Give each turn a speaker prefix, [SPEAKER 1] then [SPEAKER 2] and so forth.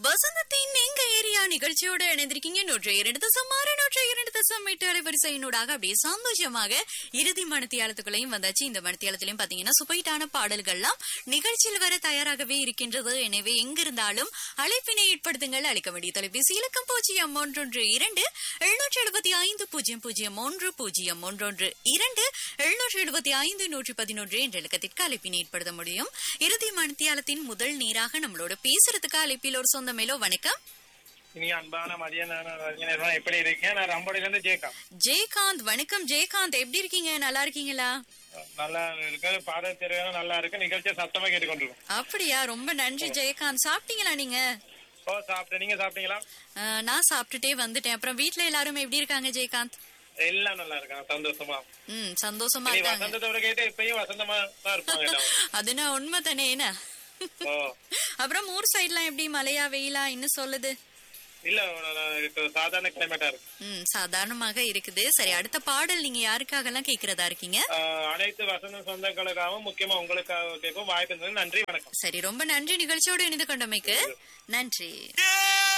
[SPEAKER 1] வசந்தத்தின் எங்க ஏரியா நிகழ்ச்சியோட இணைந்திருக்கீங்க நூற்று இரண்டு தசம் ஆறு நூற்று இரண்டு தசம் எட்டு அலைவரிசையினூடாக அப்படியே சந்தோஷமாக இறுதி மனத்தியாலத்துக்குள்ளேயும் வந்தாச்சு இந்த மனத்தியாலத்திலையும் பாத்தீங்கன்னா சுப்பைட்டான பாடல்கள்லாம் நிகழ்ச்சியில் வர தயாராகவே இருக்கின்றது எனவே எங்கிருந்தாலும் அழைப்பினை ஏற்படுத்துங்கள் அளிக்க வேண்டிய தொலைபேசி இலக்கம் பூஜ்ஜியம் ஒன்றொன்று இரண்டு எழுநூற்று எழுபத்தி ஐந்து பூஜ்ஜியம் பூஜ்ஜியம் ஒன்று பூஜ்ஜியம் ஒன்றொன்று இரண்டு எழுநூற்று எழுபத்தி ஐந்து நூற்றி பதினொன்று என்ற இலக்கத்திற்கு அழைப்பினை ஏற்படுத்த முடியும் இறுதி மனத்தியாலத்தின் முதல் நீராக நம்மளோட பேசுறதுக்கு அழைப்பில் ஒரு சொந்த மேலோ வணக்கம்
[SPEAKER 2] இனி அன்பான மதியான ரஜினியர் எப்படி இருக்கீங்க நான் ரம்படியில இருந்து ஜெயகாந்த்
[SPEAKER 1] ஜெயகாந்த் வணக்கம் ஜெயகாந்த் எப்படி இருக்கீங்க நல்லா இருக்கீங்களா
[SPEAKER 2] நல்லா இருக்கு பாடல் தெரியாத நல்லா இருக்கு நிகழ்ச்சியை சத்தமா கேட்டுக்கொண்டிருக்கோம்
[SPEAKER 1] அப்படியா ரொம்ப நன்றி ஜெயகாந்த் சாப்பிட்டீங்களா நீங்க
[SPEAKER 2] ஓ சாப்பிட்டேன் நீங்க சாப்பிட்டீங்களா
[SPEAKER 1] அஹ், நான் சாப்பிட்டுட்டே வந்துட்டேன் அப்புறம் வீட்ல எல்லாரும் எப்படி இருக்காங்க ஜெயகாந்த்
[SPEAKER 2] எல்லாம் நல்லா இருக்காங்க சந்தோஷமா
[SPEAKER 1] ம் சந்தோஷமா
[SPEAKER 2] நீ
[SPEAKER 1] இருக்காங்க
[SPEAKER 2] வசந்தத்தோட கேட்டு இப்பயும் வசந்தமா தான் இருப்பாங்க எல்லாரும்.
[SPEAKER 1] அதுனா உண்மை தானே என்ன
[SPEAKER 2] ஓ
[SPEAKER 1] அப்புறம் ஊர் சைட்லாம் எப்படி மழையா வெயிலா இன்னும் சொல்லுது
[SPEAKER 2] இல்ல நான் இப்ப சாதாரண கிளைமேட்டா இருக்கு
[SPEAKER 1] ம் சாதாரணமாக இருக்குது சரி அடுத்த பாடல் நீங்க யாருக்காகலாம் கேக்குறதா இருக்கீங்க
[SPEAKER 2] ஆஹ், அனைத்து வசந்த சொந்தங்களுக்காகவும் முக்கியமா உங்களுக்காக கேட்போம் வாய்ப்பு இருந்தது நன்றி வணக்கம்
[SPEAKER 1] சரி ரொம்ப நன்றி நிகழ்ச்சியோடு இணைந்து கொண்டமைக்கு நன்றி
[SPEAKER 3] Yeah!